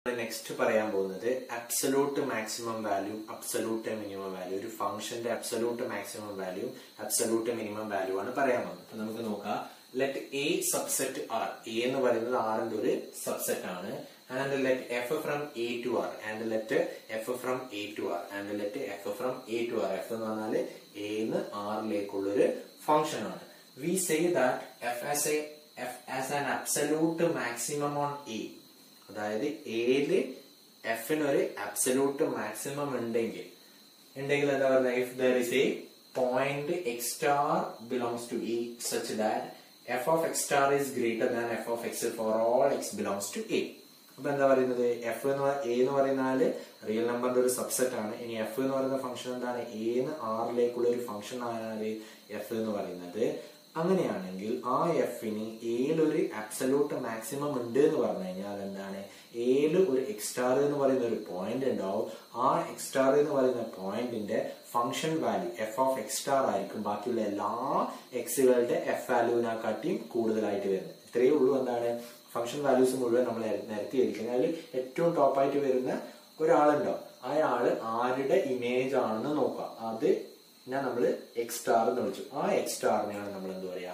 Next പറയാൻ പോകുന്നത് absolute maximum value absolute minimum value ഒരു ഫംഗ്ഷന്റെ absolute maximum value absolute minimum value ആണ് പറയാൻ പോകുന്നത് അപ്പൊ നമുക്ക് നോക്കാം let A subset R A എന്ന് പറയുന്നത് ആറിന്റെ ഒരു സബ്സെറ്റ് ആണ് and let f from A to R and let f from A to R and let f from A to R f എന്ന് പറഞ്ഞാൽ എന്ന് ആറിലേക്കുള്ള ഒരു ഫംഗ്ഷൻ ആണ് we say that f has a F has an absolute maximum on A അതായത് ഏല് എഫിന് ഒരു അബ്സലൂട്ട് മാക്സിമം ഉണ്ടെങ്കിൽ ഉണ്ടെങ്കിൽ എന്താ പറയുക if there is a point x star belongs to E such that f of x star is greater than f of x for all x belongs to A അപ്പൊ എന്താ പറയുന്നത് എഫ് എന്ന് A എന്ന് പറയുന്നാല് real നമ്പറിന്റെ ഒരു subset ആണ് ഇനി F എന്ന് പറയുന്ന ഫംഗ്ഷൻ എന്താണ് എ എന്ന് ആറിലേക്കുള്ള ഒരു ഫംഗ്ഷൻ ആണ് എഫ് എന്ന് പറയുന്നത് അങ്ങനെയാണെങ്കിൽ ആ എഫിന് ഏലൊരു അബ്സലൂട്ട് മാക്സിമം ഉണ്ട് എന്ന് പറഞ്ഞു കഴിഞ്ഞാൽ എന്താണ് ഏല് ഒരു എക്സ്റ്റാർ എന്ന് പറയുന്ന ഒരു പോയിന്റ് ഉണ്ടാവും ആ എക്സ്റ്റാർ എന്ന് പറയുന്ന പോയിന്റിന്റെ function value f of x star ആയിരിക്കും ബാക്കിയുള്ള എല്ലാ എക്സുകളുടെ എഫ് വാല്യൂവിനെക്കാട്ടിയും കൂടുതലായിട്ട് വരുന്നത് ഇത്രയേ ഉള്ളൂ എന്താണ് ഫംഗ്ഷൻ വാല്യൂസ് മുഴുവൻ നമ്മൾ നിരത്തി ഇരിക്കുന്നത് അതിൽ ഏറ്റവും ടോപ്പായിട്ട് വരുന്ന ഒരാളുണ്ടോ അയാള് ആരുടെ ഇമേജ് ആണെന്ന് നോക്കുക അത് ഞാൻ നമ്മൾ എക്സ് സ്റ്റാർ എന്ന് വിളിച്ചു ആ എക്സ് സ്റ്റാറിനെയാണ് നമ്മൾ എന്ത് പറയാ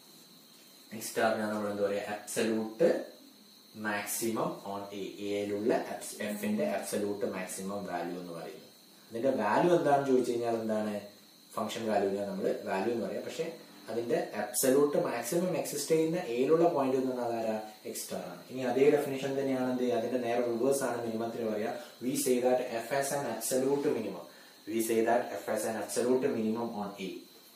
എക്സ് സ്റ്റാറിനെയാണ് നമ്മൾ എന്ത് പറയാ അബ്സലൂട്ട് മാക്സിമം ഓൺ എ എയിലുള്ള എഫിന്റെ അബ്സലൂട്ട് മാക്സിമം വാല്യൂ എന്ന് പറയുന്നത് അതിന്റെ വാല്യൂ എന്താണെന്ന് ചോദിച്ചു കഴിഞ്ഞാൽ എന്താണ് ഫംഗ്ഷൻ വാല്യൂവിനെ നമ്മൾ വാല്യൂ എന്ന് പറയാം പക്ഷെ അതിന്റെ അബ്സലൂട്ട് മാക്സിമം എക്സിസ്റ്റ് ചെയ്യുന്ന എയിലുള്ള പോയിന്റ് എന്ന് പറഞ്ഞാൽ ആരാ എക്സ് സ്റ്റാർ ആണ് ഇനി അതേ ഡെഫിനേഷൻ തന്നെയാണ് എന്ത് അതിന്റെ നേരെ റിവേഴ്സ് ആണ് മിനിമത്തിന് പറയാ we say that f has an absolute minimum we say that f has an absolute minimum on A.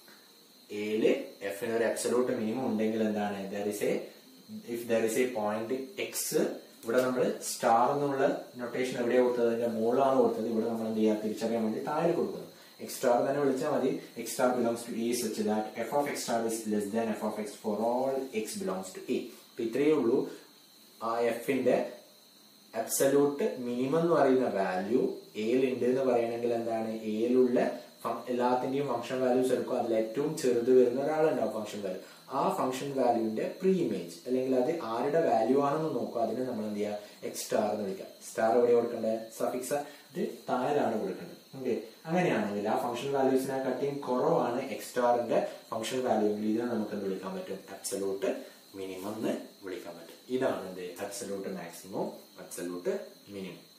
എയില് എഫിന് ഒരു അബ്സലൂട്ട് മിനിമം ഉണ്ടെങ്കിൽ എന്താണ് there is a if there is a point x ഇവിടെ നമ്മൾ സ്റ്റാർ എന്നുള്ള നൊട്ടേഷൻ എവിടെയാണ് കൊടുത്തത് അതിന്റെ മുകളിലാണ് കൊടുത്തത് ഇവിടെ നമ്മൾ എന്ത് ചെയ്യാം തിരിച്ചറിയാൻ വേണ്ടി താഴെ കൊടുക്കുന്നു എക്സ് സ്റ്റാർ തന്നെ വിളിച്ചാൽ മതി x star belongs to A such that f of x star is less than f of x for all x belongs to A അപ്പൊ ഇത്രയേ ഉള്ളൂ ആ എഫിന്റെ അബ്സലൂട്ട് മിനിമം എന്ന് പറയുന്ന വാല്യൂ എയിലുണ്ട് എന്ന് പറയണമെങ്കിൽ എന്താണ് എയിലുള്ള എല്ലാത്തിന്റെയും ഫംഗ്ഷൻ വാല്യൂസ് എടുക്കും അതിൽ ഏറ്റവും ചെറുത് വരുന്ന ഒരാളുണ്ടാവും ഫംഗ്ഷൻ വാല്യൂ ആ ഫംഗ്ഷൻ വാല്യൂവിന്റെ പ്രീ ഇമേജ് അല്ലെങ്കിൽ അത് ആരുടെ വാല്യൂ ആണെന്ന് നോക്കുക അതിന് നമ്മൾ എന്ത് ചെയ്യുക എക്സ് സ്റ്റാർ എന്ന് വിളിക്കാം സ്റ്റാർ എവിടെ കൊടുക്കേണ്ടത് സഫിക്സ് ഇത് താഴെയാണ് കൊടുക്കേണ്ടത് ഓക്കെ അങ്ങനെയാണെങ്കിൽ ആ ഫംഗ്ഷൻ വാല്യൂസിനെ കാട്ടിയും കുറവാണ് എക്സ് സ്റ്റാറിന്റെ ഫംഗ്ഷൻ വാല്യൂ എങ്കിൽ ഇതിനെ നമുക്ക് എന്ത് വിളിക്കാൻ പറ്റും അബ്സലൂട്ട് മിനിമം എന്ന് വിളിക്കാൻ പറ്റും ഇതാണ് എന്ത് അബ്സലൂട്ട് മാക്സിമം അബ്സലൂട്ട് മിനിമം